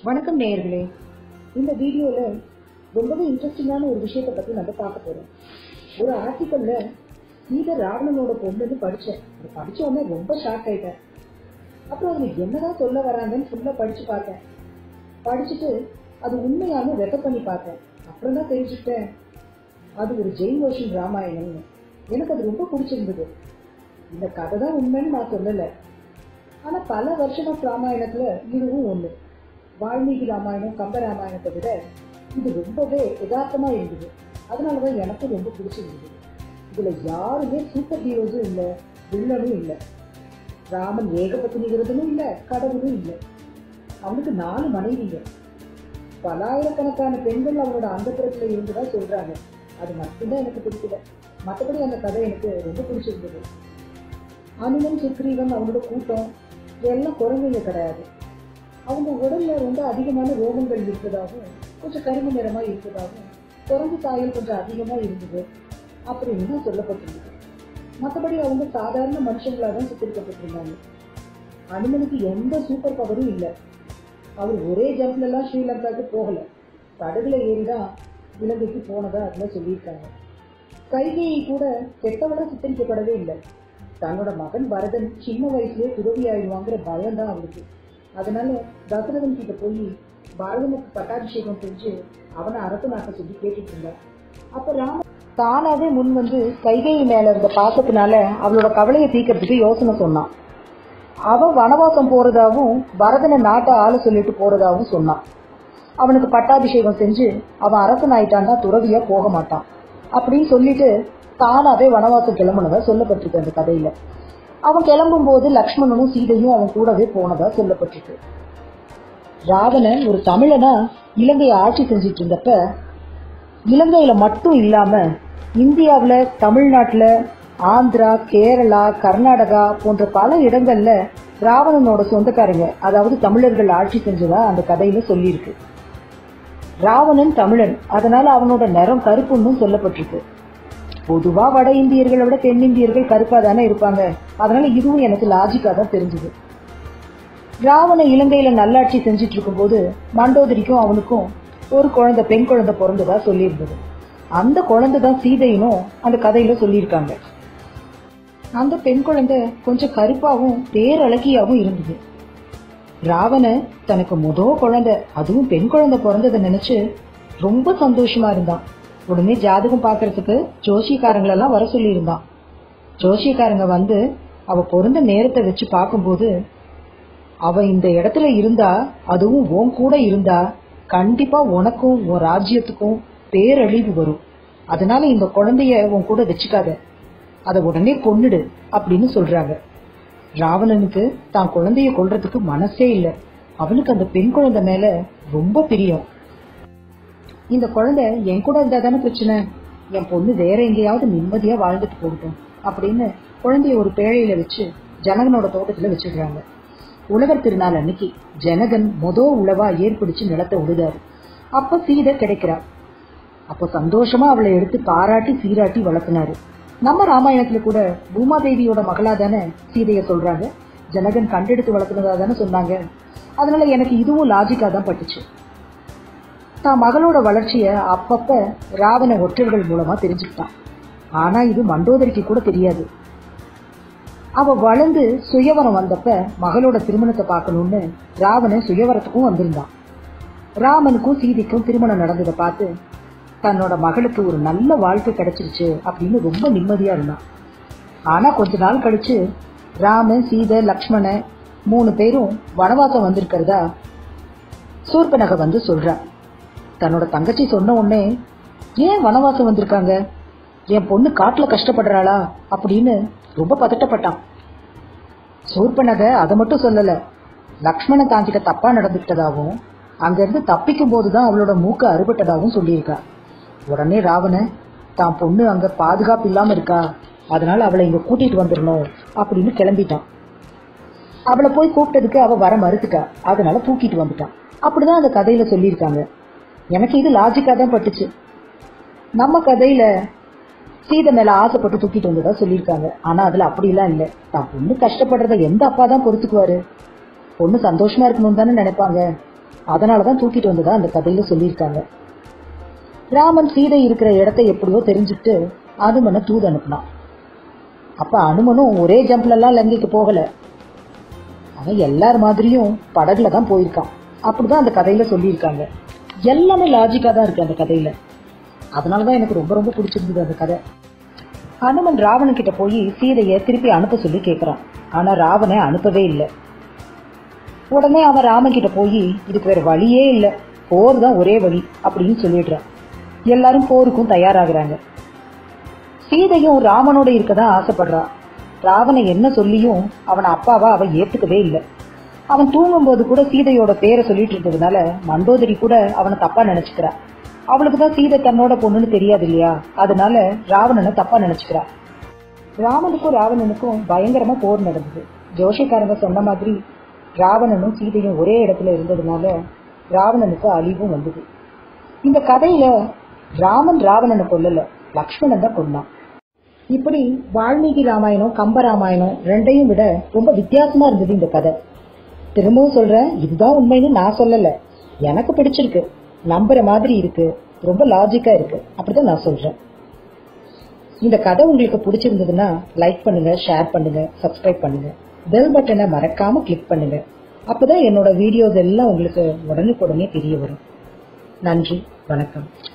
வணக்கம் நேயர்களே இந்த வீடியோல ரொம்பவே இன்ட்ரெஸ்டிங்கான ஒரு விஷயத்தை பத்தி நம்ம பார்க்க போறோம் ஒரு ஆர்டிக்கல்ல சீதா ராவணனோட பொண்ணுன்னு படிச்சேன் அது படிச்ச உடனே ரொம்ப ஷாக் ஆயிட்டேன் அப்புறம் அதுல என்னதான் சொல்ல வராங்கன்னு ஃபுல்லா படிச்சு பார்த்தேன் படிச்சுட்டு அது உண்மையானு ரெஃபர் பண்ணி பார்த்தேன் அப்புறம் தான் தெரிஞ்சுக்கிட்டேன் அது ஒரு ஜெயின் ஓஷன் ராமாயணம்னு எனக்கு அது ரொம்ப பிடிச்சிருந்தது இந்த கதை தான் உண்மைன்னு நான் சொல்லலை ஆனா பல வருஷம் ஆஃப் ராமாயணத்துல இதுவும் ஒண்ணு வால்மீகி ராமாயணம் கம்ப ராமாயணத்தை விட இது ரொம்பவே யதார்த்தமா இருந்தது அதனாலதான் எனக்கும் ரொம்ப பிடிச்சிருந்தது இதுல யாருமே சூப்பர் ஹீரோஸும் இல்ல வில்லனும் இல்ல ராமன் ஏகபத்தினி விரதனும் இல்ல கடவுளும் இல்ல அவனுக்கு நாலு மனைவிங்க பலாயிரக்கணக்கான பெண்கள் அவனோட அந்தப்புறத்துல இருந்துதான் சொல்றாங்க அது மட்டும்தான் எனக்கு பிடிக்கல மற்றபடி அந்த கதை எனக்கு ரொம்ப பிடிச்சிருந்தது அனுமன் சுக்ரீவன் அவனோட கூட்டம் எல்லாம் குரங்குங்க கிடையாது அவங்க உடல்ல ரொம்ப அதிகமான ரோகங்கள் இருப்பதாகவும் கொஞ்சம் கருமை நிறமா இருப்பதாகவும் குரங்கு சாயல் கொஞ்சம் அதிகமா இருந்தது அப்படின்னு தான் சொல்லப்பட்டிருந்தது மற்றபடி அவங்க சாதாரண மனுஷங்களா தான் சித்தரிக்கப்பட்டிருந்தாங்க அனுமனுக்கு எந்த சூப்பர் பவரும் இல்லை அவர் ஒரே ஜம்ப்ல எல்லாம் ஸ்ரீலங்காவுக்கு போகல படகுல ஏறிதான் இலங்கைக்கு போனதா அதுல சொல்லியிருக்காங்க கைகையை கூட கெட்டவளா சித்தரிக்கப்படவே இல்லை தன்னோட மகன் பரதன் சின்ன வயசுலயே துறவி ஆயிடுவாங்கிற பயம் தான் அவருக்கு அதனால தசரதன் கிட்ட போய் பரதனுக்கு பட்டாபிஷேகம் செஞ்சு அவனை அரசு நாட்ட சொல்லி கேட்டுட்டு இருந்தார் அப்ப ராம தானாவே முன் வந்து கைகை மேல இருந்த பாசத்தினால அவளோட கவலையை தீக்கிறதுக்கு யோசனை சொன்னான் அவ வனவாசம் போறதாவும் பரதனை நாட்டை ஆள சொல்லிட்டு போறதாவும் சொன்னான் அவனுக்கு பட்டாபிஷேகம் செஞ்சு அவன் அரசன் ஆயிட்டான்னா துறவியா போக மாட்டான் அப்படின்னு சொல்லிட்டு தானாவே வனவாசம் கிளம்புனதா சொல்லப்பட்டிருக்கு அந்த கதையில அவன் கிளம்பும் போது லக்ஷ்மணனும் சீதையும் அவன் கூடவே போனதா சொல்லப்பட்டிருக்கு ராவணன் ஒரு தமிழனா இலங்கையை ஆட்சி செஞ்சிட்டு இருந்தப்ப இலங்கையில மட்டும் இல்லாம இந்தியாவுல தமிழ்நாட்டுல ஆந்திரா கேரளா கர்நாடகா போன்ற பல இடங்கள்ல ராவணனோட சொந்தக்காரங்க அதாவது தமிழர்கள் ஆட்சி செஞ்சதா அந்த கதையில சொல்லியிருக்கு ராவணன் தமிழன் அதனால அவனோட நிறம் கருப்புன்னு சொல்லப்பட்டிருக்கு பொதுவா வட இந்தியர்களை விட தென்னிந்தியர்கள் கருப்பா தானே இருப்பாங்க அதனால இதுவும் எனக்கு லாஜிக்கா தான் தெரிஞ்சது ராவண இலங்கையில நல்லாட்சி செஞ்சிட்டு இருக்கும்போது மண்டோதரிக்கும் அவனுக்கும் ஒரு குழந்தை பெண் குழந்தை பிறந்ததா சொல்லியிருந்தது அந்த குழந்தை தான் சீதையினும் அந்த கதையில சொல்லியிருக்காங்க அந்த பெண் குழந்தை கொஞ்சம் கருப்பாவும் பேரழகியாவும் இருந்தது ராவண தனக்கு முத குழந்தை அதுவும் பெண் குழந்தை பிறந்ததை நினைச்சு ரொம்ப சந்தோஷமா இருந்தான் உடனே ஜாதகம் பாக்குறதுக்கு ஜோசியக்காரங்களெல்லாம் வர சொல்லி இருந்தான் ஜோசியக்காரங்க வந்து அவ பிறந்த நேரத்தை வச்சு பார்க்கும்போது அவ இந்த இடத்துல இருந்தா அதுவும் உன் கூட இருந்தா கண்டிப்பா உனக்கும் உன் ராஜ்யத்துக்கும் பேரழிவு வரும் அதனால இந்த குழந்தைய உன் கூட வச்சுக்காத அதை உடனே கொன்னுடு அப்படின்னு சொல்றாங்க ராவணனுக்கு தான் குழந்தைய கொல்றதுக்கு மனசே இல்ல அவனுக்கு அந்த பெண் குழந்தை மேல ரொம்ப பிரியம் இந்த குழந்தை என் கூட இருந்தா தானே பிரச்சனை என் பொண்ணு வேற எங்கேயாவது நிம்மதியா வாழ்ந்துட்டு போகட்டும் அப்படின்னு குழந்தைய ஒரு பேழையில வச்சு ஜனகனோட தோட்டத்துல வச்சிடுறாங்க உழவர் திருநாள் அன்னைக்கு ஜனகன் மொத உழவா ஏற்படுச்சு நிலத்தை உழுதாரு அப்ப சீதை கிடைக்கிறா அப்ப சந்தோஷமா அவளை எடுத்து பாராட்டி சீராட்டி வளர்த்தினாரு நம்ம ராமாயணத்துல கூட பூமாதேவியோட மகளா தானே சீதைய சொல்றாங்க ஜனகன் கண்டெடுத்து வளர்த்துனதா தானே சொன்னாங்க அதனால எனக்கு இதுவும் லாஜிக்கா தான் பட்டுச்சு தான் மகளோட வளர்ச்சிய அப்பப்ப ராவண ஒற்றர்கள் மூலமா தெரிஞ்சுக்கிட்டான் ஆனா இது மண்டோதரிக்கு கூட தெரியாது அவ வளர்ந்து சுயவரம் வந்தப்ப மகளோட திருமணத்தை பார்க்கணும்னு ராவணன் சுயவரத்துக்கும் வந்திருந்தான் ராமனுக்கும் சீதைக்கும் திருமணம் நடந்ததை பார்த்து தன்னோட மகளுக்கு ஒரு நல்ல வாழ்க்கை கிடைச்சிருச்சு அப்படின்னு ரொம்ப நிம்மதியா இருந்தான் ஆனா கொஞ்ச நாள் கழிச்சு ராமன் சீதை லக்ஷ்மண மூணு பேரும் வனவாசம் வந்திருக்கிறதா சூர்பனக வந்து சொல்றா தன்னோட தங்கச்சி சொன்ன உடனே ஏன் வனவாசம் வந்திருக்காங்க என் பொண்ணு காட்டுல கஷ்டப்படுறாளா அப்படின்னு ரொம்ப பதட்டப்பட்டான் சூர்பனக அதை மட்டும் சொல்லல லக்ஷ்மணன் தாங்கிட்ட தப்பா நடந்துக்கிட்டதாகவும் அங்கிருந்து தப்பிக்கும் போதுதான் அவளோட மூக்கு அறுபட்டதாகவும் சொல்லியிருக்கா உடனே ராவண தான் பொண்ணு அங்க பாதுகாப்பு இல்லாம இருக்கா அதனால அவளை இங்க கூட்டிட்டு வந்துடணும் அப்படின்னு கிளம்பிட்டான் அவளை போய் கூப்பிட்டதுக்கு அவ வர மறுத்துட்டா அதனால தூக்கிட்டு வந்துட்டான் அப்படிதான் அந்த கதையில சொல்லியிருக்காங்க எனக்கு இது லாஜிக்கா தான் பட்டுச்சு நம்ம கதையில சீதை மேல ஆசைப்பட்டு தூக்கிட்டு வந்ததா சொல்லியிருக்காங்க ஆனா அதுல அப்படிலாம் இல்ல தான் பொண்ணு கஷ்டப்படுறத எந்த அப்பா தான் பொறுத்துக்குவாரு பொண்ணு சந்தோஷமா இருக்கணும்னு தானே நினைப்பாங்க அதனாலதான் தூக்கிட்டு வந்ததா அந்த கதையில சொல்லியிருக்காங்க ராமன் சீதை இருக்கிற இடத்தை எப்படியோ தெரிஞ்சுட்டு அனுமனை தூது அனுப்புனான் அப்ப அனுமனும் ஒரே ஜம்ப்ல எல்லாம் லங்கைக்கு போகல அவன் எல்லார் மாதிரியும் படகுல தான் போயிருக்கான் அப்படிதான் அந்த கதையில சொல்லியிருக்காங்க எல்லாமே லாஜிக்கா தான் இருக்கு அந்த கதையில அதனாலதான் எனக்கு ரொம்ப ரொம்ப பிடிச்சிருந்தது அந்த கதை ஹனுமன் ராவணன் கிட்ட போய் சீதைய திருப்பி அனுப்ப சொல்லி கேக்குறான் ஆனா ராவண அனுப்பவே இல்லை உடனே அவன் ராமன் கிட்ட போய் இதுக்கு வேற வழியே இல்ல போர் தான் ஒரே வழி அப்படின்னு சொல்லிடுறான் எல்லாரும் போருக்கும் தயாராகிறாங்க சீதையும் ராமனோட இருக்கதான் ஆசைப்படுறா ராவணன் என்ன சொல்லியும் அவன அப்பாவா அவ ஏத்துக்கவே இல்லை அவன் தூங்கும்போது கூட சீதையோட பேரை சொல்லிட்டு இருந்ததுனால மண்டோதரி கூட அவனை தப்பா நினைச்சுக்கிறா அவளுக்கு தான் சீதை தன்னோட பொண்ணுன்னு தெரியாது இல்லையா அதனால ராவணனை தப்பா நினைச்சுக்கிறா ராமனுக்கும் ராவணனுக்கும் பயங்கரமா போர் நடந்தது ஜோஷிக்காரங்க சொன்ன மாதிரி ராவணனும் சீதையும் ஒரே இடத்துல இருந்ததுனால ராவணனுக்கு அழிவும் வந்தது இந்த கதையில ராமன் ராவணனை கொல்லல லக்ஷ்மணன் தான் கொன்னான் இப்படி வால்மீகி ராமாயணம் கம்ப ராமாயணம் ரெண்டையும் விட ரொம்ப வித்தியாசமா இருந்தது இந்த கதை திரும்பவும் சொல்றேன் இதுதான் உண்மைன்னு நான் சொல்லல எனக்கு பிடிச்சிருக்கு நம்புற மாதிரி இருக்கு ரொம்ப லாஜிக்கா இருக்கு அப்படிதான் நான் சொல்றேன் இந்த கதை உங்களுக்கு பிடிச்சிருந்ததுன்னா லைக் பண்ணுங்க ஷேர் பண்ணுங்க சப்ஸ்கிரைப் பண்ணுங்க பெல் பட்டனை மறக்காம கிளிக் பண்ணுங்க அப்பதான் என்னோட வீடியோஸ் எல்லாம் உங்களுக்கு உடனுக்குடனே தெரிய வரும் நன்றி வணக்கம்